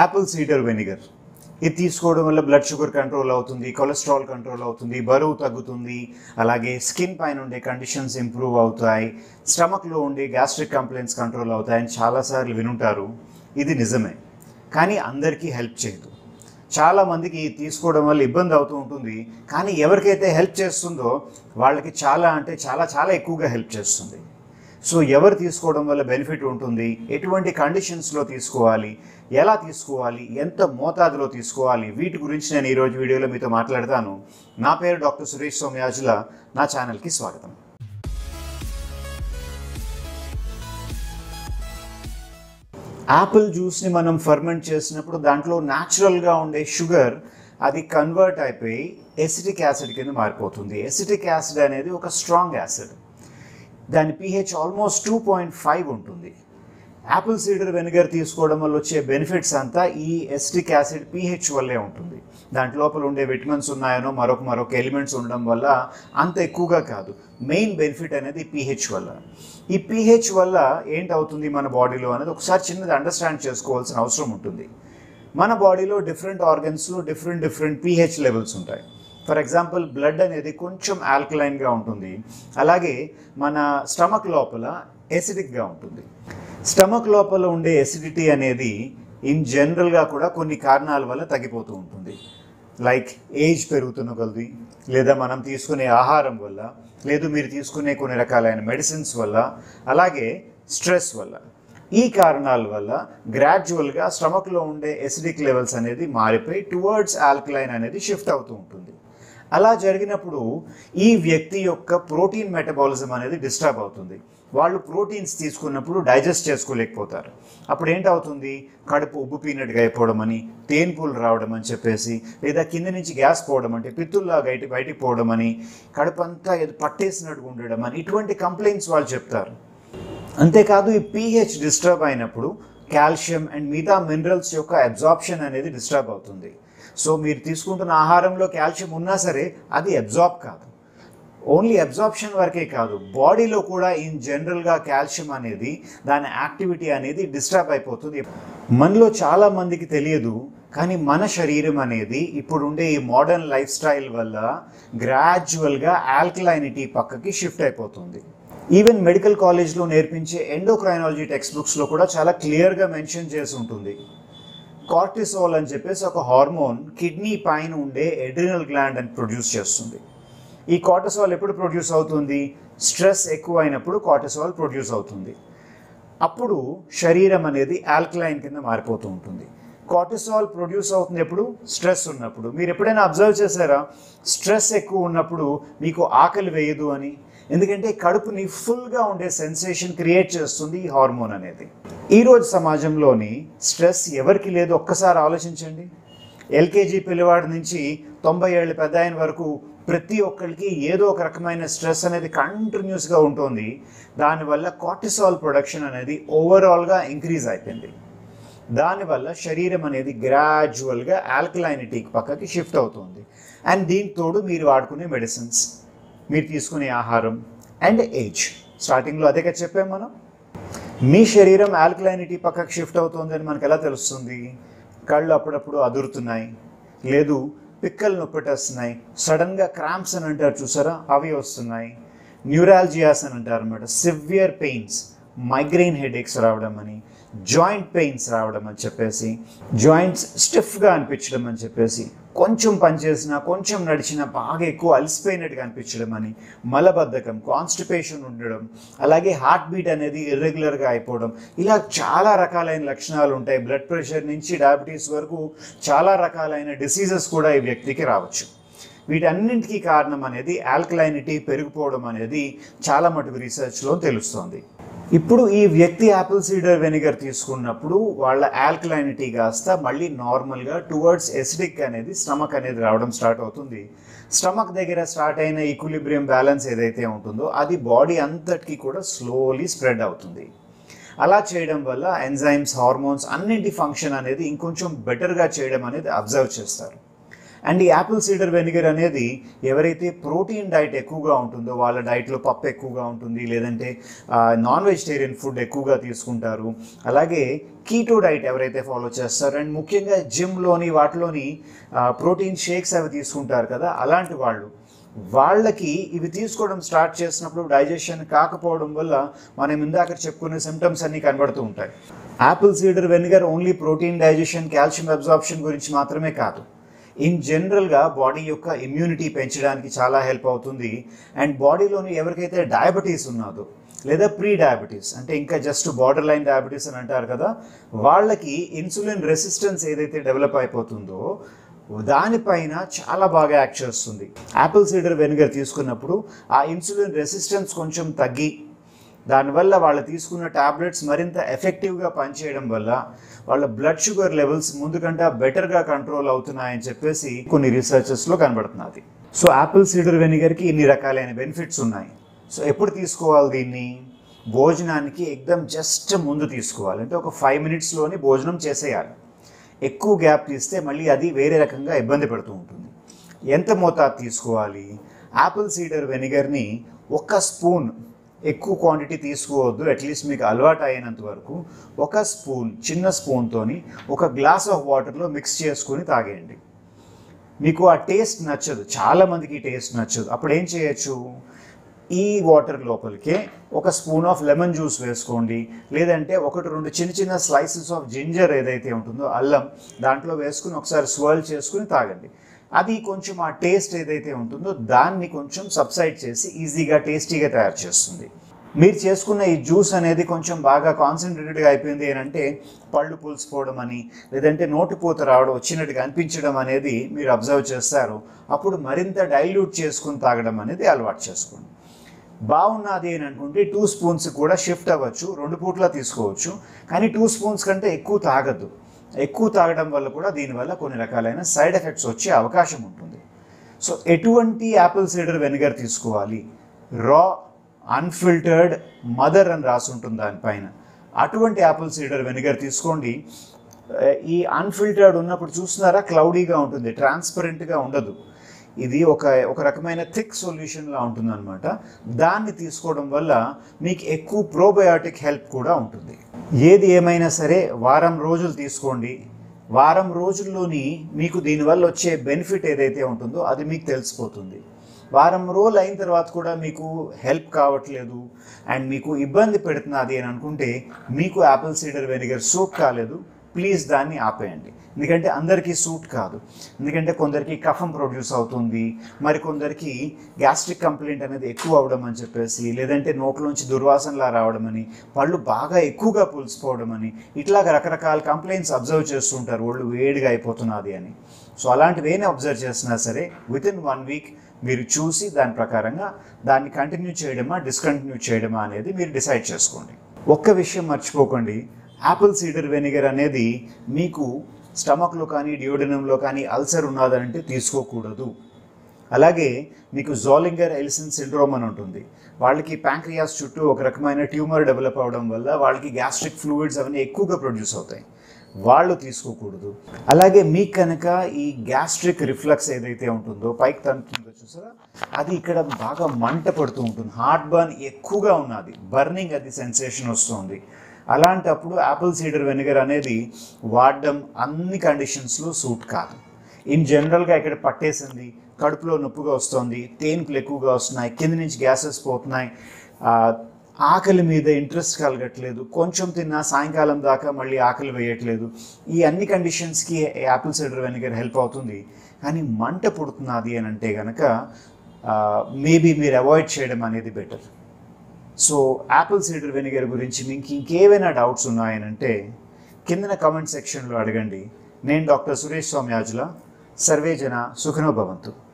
Apple cider vinegar ఇది తీసుకోవడం వల్ల బ్లడ్ షుగర్ కంట్రోల్ అవుతుంది కొలెస్ట్రాల్ కంట్రోల్ అవుతుంది బరువు తగ్గుతుంది అలాగే స్కిన్ పైన ఉండే కండిషన్స్ ఇంప్రూవ్ అవుతాయి స్టమక్లో ఉండే గ్యాస్ట్రిక్ కంప్లైంట్స్ కంట్రోల్ అవుతాయని చాలాసార్లు వినుంటారు ఇది నిజమే కానీ అందరికీ హెల్ప్ చేయదు చాలా మందికి ఇది తీసుకోవడం వల్ల ఇబ్బంది అవుతూ ఉంటుంది కానీ ఎవరికైతే హెల్ప్ చేస్తుందో వాళ్ళకి చాలా అంటే చాలా చాలా ఎక్కువగా హెల్ప్ చేస్తుంది సో ఎవరు తీసుకోవడం వల్ల బెనిఫిట్ ఉంటుంది ఎటువంటి కండిషన్స్లో తీసుకోవాలి ఎలా తీసుకోవాలి ఎంత మోతాదులో తీసుకోవాలి వీటి గురించి నేను ఈరోజు వీడియోలో మీతో మాట్లాడతాను నా పేరు డాక్టర్ సురేష్ సోమయాజుల నా ఛానల్కి స్వాగతం యాపిల్ జ్యూస్ని మనం ఫర్మెంట్ చేసినప్పుడు దాంట్లో న్యాచురల్గా ఉండే షుగర్ అది కన్వర్ట్ అయిపోయి ఎసిటిక్ యాసిడ్ కింద మారిపోతుంది ఎసిటిక్ యాసిడ్ అనేది ఒక స్ట్రాంగ్ యాసిడ్ దాని pH almost two point five ఉంటుంది యాపిల్ సీడర్ వెనిగర్ తీసుకోవడం వల్ల వచ్చే బెనిఫిట్స్ అంతా ఈ ఎస్టిక్ యాసిడ్ pH వల్లే ఉంటుంది దాంట్ లోపల ఉండే విటమిన్స్ ఉన్నాయనో మరొక మరొక ఎలిమెంట్స్ ఉండడం వల్ల అంత ఎక్కువగా కాదు మెయిన్ బెనిఫిట్ అనేది pH వల్ల ఈ pH వల్ల ఏంటవుతుంది మన బాడీలో అనేది ఒకసారి చిన్నది అండర్స్టాండ్ చేసుకోవాల్సిన అవసరం ఉంటుంది మన బాడీలో డిఫరెంట్ ఆర్గన్స్లో డిఫరెంట్ డిఫరెంట్ pH లెవెల్స్ ఉంటాయి ఫర్ ఎగ్జాంపుల్ బ్లడ్ అనేది కొంచెం ఆల్కలైన్గా ఉంటుంది అలాగే మన స్టమక్ లోపల ఎసిడిక్గా ఉంటుంది స్టమక్ లోపల ఉండే ఎసిడిటీ అనేది ఇన్ జనరల్గా కూడా కొన్ని కారణాల వల్ల తగ్గిపోతూ ఉంటుంది లైక్ ఏజ్ పెరుగుతున్న కొలది లేదా మనం తీసుకునే ఆహారం వల్ల లేదు మీరు తీసుకునే కొన్ని రకాలైన మెడిసిన్స్ వల్ల అలాగే స్ట్రెస్ వల్ల ఈ కారణాల వల్ల గ్రాడ్యువల్గా స్టమక్లో ఉండే ఎసిడిక్ లెవెల్స్ అనేది మారిపోయి టువర్డ్స్ ఆల్కలైన్ అనేది షిఫ్ట్ అవుతూ ఉంటుంది అలా జరిగినప్పుడు ఈ వ్యక్తి యొక్క ప్రోటీన్ మెటబాలిజం అనేది డిస్టర్బ్ అవుతుంది వాళ్ళు ప్రోటీన్స్ తీసుకున్నప్పుడు డైజెస్ట్ చేసుకోలేకపోతారు అప్పుడు ఏంటవుతుంది కడుపు ఉబ్బుపీనట్టుగా అయిపోవడం అని తేన్పులు రావడం అని చెప్పేసి లేదా కింద నుంచి గ్యాస్ పోవడం అంటే పిత్తుల్లా బయట బయటికి పోవడం అని కడుపు అంతా ఏదో పట్టేసినట్టుగా ఉండడం అని ఇటువంటి కంప్లైంట్స్ వాళ్ళు చెప్తారు అంతేకాదు ఈ పీహెచ్ డిస్టర్బ్ అయినప్పుడు కాల్షియం అండ్ మిగతా మినరల్స్ యొక్క అబ్జార్ప్షన్ అనేది డిస్టర్బ్ అవుతుంది సో మీరు తీసుకుంటున్న ఆహారంలో కాల్షియం ఉన్నా సరే అది అబ్జార్బ్ కాదు ఓన్లీ అబ్జార్ప్షన్ వరకే కాదు బాడీలో కూడా ఇన్ జనరల్గా కాల్షియం అనేది దాని యాక్టివిటీ అనేది డిస్టర్బ్ అయిపోతుంది మనలో చాలా మందికి తెలియదు కానీ మన శరీరం అనేది ఇప్పుడు ఉండే ఈ మోడర్న్ లైఫ్ స్టైల్ వల్ల గ్రాడ్యువల్గా ఆల్కలైనిటీ పక్కకి షిఫ్ట్ అయిపోతుంది ఈవెన్ మెడికల్ కాలేజ్లో నేర్పించే ఎండోక్రైనాలజీ టెక్స్ట్ బుక్స్లో కూడా చాలా క్లియర్గా మెన్షన్ చేసి ఉంటుంది కార్టిసోల్ అని చెప్పేసి ఒక హార్మోన్ కిడ్నీ పైన ఉండే ఎడ్రినల్ గ్లాండ్ అని ప్రొడ్యూస్ చేస్తుంది ఈ కార్టిసోల్ ఎప్పుడు ప్రొడ్యూస్ అవుతుంది స్ట్రెస్ ఎక్కువ అయినప్పుడు కార్టిసోల్ ప్రొడ్యూస్ అవుతుంది అప్పుడు శరీరం అనేది ఆల్కలైన్ కింద మారిపోతూ ఉంటుంది కార్టిసాల్ ప్రొడ్యూస్ అవుతుంది ఎప్పుడు స్ట్రెస్ ఉన్నప్పుడు మీరు ఎప్పుడైనా అబ్జర్వ్ చేశారా స్ట్రెస్ ఎక్కువ ఉన్నప్పుడు మీకు ఆకలి వేయదు అని ఎందుకంటే కడుపుని ఫుల్గా ఉండే సెన్సేషన్ క్రియేట్ చేస్తుంది ఈ హార్మోన్ అనేది ఈరోజు సమాజంలోని స్ట్రెస్ ఎవరికి లేదు ఒక్కసారి ఆలోచించండి ఎల్కేజీ పిల్లవాడి నుంచి తొంభై ఏళ్ళ పెద్ద ఆయన వరకు ప్రతి ఒక్కరికి ఏదో ఒక రకమైన స్ట్రెస్ అనేది కంటిన్యూస్గా ఉంటుంది దానివల్ల కార్టిసాల్ ప్రొడక్షన్ అనేది ఓవరాల్గా ఇంక్రీజ్ అయిపోయింది దానివల్ల శరీరం అనేది గ్రాడ్యువల్గా ఆల్కలైనిటీకి పక్కకి షిఫ్ట్ అవుతుంది అండ్ దీనికి తోడు మీరు వాడుకునే మెడిసిన్స్ మీరు తీసుకునే ఆహారం అండ్ ఏజ్ స్టార్టింగ్లో అదే కదా చెప్పాం మనం మీ శరీరం ఆల్కలైనిటీ పక్కకి షిఫ్ట్ అవుతుందని మనకు ఎలా తెలుస్తుంది కళ్ళు అప్పుడప్పుడు అదురుతున్నాయి లేదు పిక్కలు నొప్పెట్టేస్తున్నాయి సడన్గా క్రాంప్స్ అని అంటారు చూసారా అవి వస్తున్నాయి న్యూరాలజియాస్ అని అంటారు అనమాట సివియర్ పెయిన్స్ మైగ్రెయిన్ హెడేక్స్ రావడం అని జాయింట్ పెయిన్స్ రావడం అని చెప్పేసి జాయింట్స్ స్టిఫ్గా అనిపించడం అని చెప్పేసి కొంచెం పనిచేసినా కొంచెం నడిచినా బాగా ఎక్కువ అలసిపోయినట్టుగా అనిపించడం అని మలబద్ధకం కాన్స్టిపేషన్ ఉండడం అలాగే హార్ట్ బీట్ అనేది ఇర్రెగ్యులర్గా అయిపోవడం ఇలా చాలా రకాలైన లక్షణాలు ఉంటాయి బ్లడ్ ప్రెషర్ నుంచి డయాబెటీస్ వరకు చాలా రకాలైన డిసీజెస్ కూడా ఈ వ్యక్తికి రావచ్చు వీటన్నింటికీ కారణం అనేది ఆల్కలైనిటీ పెరిగిపోవడం అనేది చాలా మటుకు రీసెర్చ్లో తెలుస్తోంది ఇప్పుడు ఈ వ్యక్తి యాపిల్ సీడర్ వెనిగర్ తీసుకున్నప్పుడు వాళ్ళ ఆల్కలైనిటీ కాస్త మళ్ళీ నార్మల్గా టువర్డ్స్ ఎసిడిక్ అనేది స్టమక్ అనేది రావడం స్టార్ట్ అవుతుంది స్టమక్ దగ్గర స్టార్ట్ అయిన ఈక్విలిబ్రియం బ్యాలెన్స్ ఏదైతే ఉంటుందో అది బాడీ అంతటికి కూడా స్లోలీ స్ప్రెడ్ అవుతుంది అలా చేయడం వల్ల ఎంజైమ్స్ హార్మోన్స్ అన్నింటి ఫంక్షన్ అనేది ఇంకొంచెం బెటర్గా చేయడం అనేది అబ్జర్వ్ చేస్తారు అండ్ ఈ యాపిల్ సీడర్ వెనిగర్ అనేది ఎవరైతే ప్రోటీన్ డైట్ ఎక్కువగా ఉంటుందో వాళ్ళ డైట్లో పప్పు ఎక్కువగా ఉంటుంది లేదంటే నాన్ వెజిటేరియన్ ఫుడ్ ఎక్కువగా తీసుకుంటారు అలాగే కీటో డైట్ ఎవరైతే ఫాలో చేస్తారో అండ్ ముఖ్యంగా జిమ్లోని వాటిలోని ప్రోటీన్ షేక్స్ అవి తీసుకుంటారు కదా అలాంటి వాళ్ళు వాళ్ళకి ఇవి తీసుకోవడం స్టార్ట్ చేసినప్పుడు డైజెషన్ కాకపోవడం వల్ల మనం ఇందాక చెప్పుకునే సిమ్టమ్స్ అన్నీ కనబడుతూ ఉంటాయి apple cider vinegar only protein digestion calcium absorption గురించి మాత్రమే కాదు ఇన్ జనరల్గా బాడీ యొక్క ఇమ్యూనిటీ పెంచడానికి చాలా హెల్ప్ అవుతుంది అండ్ బాడీలోని ఎవరికైతే డయాబెటీస్ ఉన్నదో లేదా ప్రీ డయాబెటీస్ అంటే ఇంకా జస్ట్ బార్డర్ లైన్ డయాబెటీస్ అని అంటారు కదా వాళ్ళకి ఇన్సులిన్ రెసిస్టెన్స్ ఏదైతే డెవలప్ అయిపోతుందో దానిపైన చాలా బాగా యాక్ట్ చేస్తుంది యాపిల్ సీడర్ వెనిగర్ తీసుకున్నప్పుడు ఆ ఇన్సులిన్ రెసిస్టెన్స్ కొంచెం తగ్గి దానివల్ల వాళ్ళు తీసుకున్న టాబ్లెట్స్ మరింత ఎఫెక్టివ్గా పనిచేయడం వల్ల వాళ్ళ బ్లడ్ షుగర్ లెవెల్స్ ముందు కంటే బెటర్గా కంట్రోల్ అవుతున్నాయని చెప్పేసి కొన్ని రీసెర్చెస్లో కనబడుతున్నది సో యాపిల్ సీడర్ వెనిగర్కి ఇన్ని రకాలైన బెనిఫిట్స్ ఉన్నాయి సో ఎప్పుడు తీసుకోవాలి దీన్ని భోజనానికి ఎక్దమ్ జస్ట్ ముందు తీసుకోవాలి అంటే ఒక ఫైవ్ మినిట్స్లోనే భోజనం చేసేయాలి ఎక్కువ గ్యాప్ తీస్తే మళ్ళీ అది వేరే రకంగా ఇబ్బంది పెడుతూ ఉంటుంది ఎంత మోతాదు తీసుకోవాలి యాపిల్ సీడర్ వెనిగర్ని ఒక స్పూన్ ఎక్కువ క్వాంటిటీ తీసుకోవద్దు అట్లీస్ట్ మీకు అలవాటు అయినంత వరకు ఒక స్పూన్ చిన్న స్పూన్తోని ఒక గ్లాస్ ఆఫ్ వాటర్లో మిక్స్ చేసుకొని తాగేయండి మీకు ఆ టేస్ట్ నచ్చదు చాలా మందికి ఈ టేస్ట్ నచ్చదు అప్పుడు ఏం చేయొచ్చు ఈ వాటర్ లోపలికే ఒక స్పూన్ ఆఫ్ లెమన్ జ్యూస్ వేసుకోండి లేదంటే ఒకటి రెండు చిన్న చిన్న స్లైసెస్ ఆఫ్ జింజర్ ఏదైతే ఉంటుందో అల్లం దాంట్లో వేసుకుని ఒకసారి స్వర్ల్ చేసుకుని తాగండి అది కొంచెం ఆ టేస్ట్ ఏదైతే ఉంటుందో దాన్ని కొంచెం సబ్సైడ్ చేసి ఈజీగా టేస్టీగా తయారు చేస్తుంది మీరు చేసుకున్న ఈ జ్యూస్ అనేది కొంచెం బాగా కాన్సన్ట్రేటెడ్గా అయిపోయింది అని అంటే పళ్ళు పులిసిపోవడం అని లేదంటే నోటిపూత రావడం వచ్చినట్టుగా అనిపించడం అనేది మీరు అబ్జర్వ్ చేస్తారు అప్పుడు మరింత డైల్యూట్ చేసుకుని తాగడం అనేది అలవాటు చేసుకోండి బాగున్నది అని అనుకుంటే టూ స్పూన్స్ కూడా షిఫ్ట్ అవ్వచ్చు రెండు పూట్ల తీసుకోవచ్చు కానీ టూ స్పూన్స్ కంటే ఎక్కువ తాగద్దు ఎక్కువ తాగడం వల్ల కూడా దీనివల్ల కొన్ని రకాలైన సైడ్ ఎఫెక్ట్స్ వచ్చే అవకాశం ఉంటుంది సో ఎటువంటి యాపిల్ సీడర్ వెనిగర్ తీసుకోవాలి రా అన్ఫిల్టర్డ్ మదర్ అని రాసి ఉంటుంది దానిపైన అటువంటి యాపిల్ సీడర్ వెనిగర్ తీసుకోండి ఈ అన్ఫిల్టర్డ్ ఉన్నప్పుడు చూస్తున్నారా క్లౌడీగా ఉంటుంది ట్రాన్స్పరెంట్గా ఉండదు ఇది ఒక ఒక రకమైన థిక్ సొల్యూషన్లా ఉంటుందన్నమాట దాన్ని తీసుకోవడం వల్ల మీకు ఎక్కువ ప్రోబయాటిక్ హెల్ప్ కూడా ఉంటుంది ఏది ఏమైనా సరే వారం రోజులు తీసుకోండి వారం రోజుల్లోని మీకు దీనివల్ల వచ్చే బెనిఫిట్ ఏదైతే ఉంటుందో అది మీకు తెలిసిపోతుంది వారం రోజులు అయిన తర్వాత కూడా మీకు హెల్ప్ కావట్లేదు అండ్ మీకు ఇబ్బంది పెడుతున్నది అని అనుకుంటే మీకు యాపిల్ సీడర్ వెనిగర్ సూట్ కాలేదు ప్లీజ్ దాన్ని ఆపేయండి ఎందుకంటే అందరికీ సూట్ కాదు ఎందుకంటే కొందరికి కఫం ప్రొడ్యూస్ అవుతుంది మరి కొందరికి గ్యాస్ట్రిక్ కంప్లైంట్ అనేది ఎక్కువ అవడం అని చెప్పేసి లేదంటే నోట్లోంచి దుర్వాసనలా రావడం అని పళ్ళు బాగా ఎక్కువగా పులిసిపోవడం అని ఇట్లాగ రకరకాల కంప్లైంట్స్ అబ్జర్వ్ చేస్తుంటారు ఒళ్ళు వేడిగా అయిపోతున్నది అని సో అలాంటివి ఏమైనా అబ్జర్వ్ చేసినా సరే విత్ ఇన్ వన్ వీక్ మీరు చూసి దాని ప్రకారంగా దాన్ని కంటిన్యూ చేయడమా డిస్కంటిన్యూ చేయడమా అనేది మీరు డిసైడ్ చేసుకోండి ఒక్క విషయం మర్చిపోకండి యాపిల్ సీడర్ వెనిగర్ అనేది మీకు స్టమక్లో కానీ డియోడినంలో కానీ అల్సర్ ఉన్నదంటే తీసుకోకూడదు అలాగే మీకు జోలింగర్ ఎలిసన్ సిండ్రోమ్ అని ఉంటుంది వాళ్ళకి ప్యాంక్రియాస్ చుట్టూ ఒక రకమైన ట్యూమర్ డెవలప్ అవడం వల్ల వాళ్ళకి గ్యాస్ట్రిక్ ఫ్లూయిడ్స్ అవన్నీ ఎక్కువగా ప్రొడ్యూస్ అవుతాయి వాళ్ళు తీసుకోకూడదు అలాగే మీకు కనుక ఈ గ్యాస్ట్రిక్ రిఫ్లక్స్ ఏదైతే ఉంటుందో పైకి తంతుందో చూసారా అది ఇక్కడ బాగా మంట పడుతూ ఉంటుంది హార్ట్ బర్న్ ఎక్కువగా ఉన్నది బర్నింగ్ అది సెన్సేషన్ వస్తుంది అలాంటప్పుడు యాపిల్ సీడర్ వెనిగర్ అనేది వాడడం అన్ని కండిషన్స్లో సూట్ కాదు ఇన్ జనరల్గా ఇక్కడ పట్టేసింది కడుపులో నొప్పిగా వస్తుంది తేన్పులు ఎక్కువగా వస్తున్నాయి కింద నుంచి గ్యాసెస్ పోతున్నాయి ఆ, ఆకలి మీద ఇంట్రెస్ట్ కలగట్లేదు కొంచెం తిన్నా సాయంకాలం దాకా మళ్ళీ ఆకలి వేయట్లేదు ఈ అన్ని కండిషన్స్కి యాపిల్ సైడర్ వెనిగర్ హెల్ప్ అవుతుంది కానీ మంట పుడుతున్నది అని అంటే కనుక మేబీ మీరు అవాయిడ్ చేయడం అనేది better so apple cider vinegar గురించి మీకు ఇంకేమైనా డౌట్స్ ఉన్నాయనంటే కిందన కామెంట్ సెక్షన్లో అడగండి నేను డాక్టర్ సురేష్ స్వామి ఆజుల సర్వే జన సుఖనో భవంతు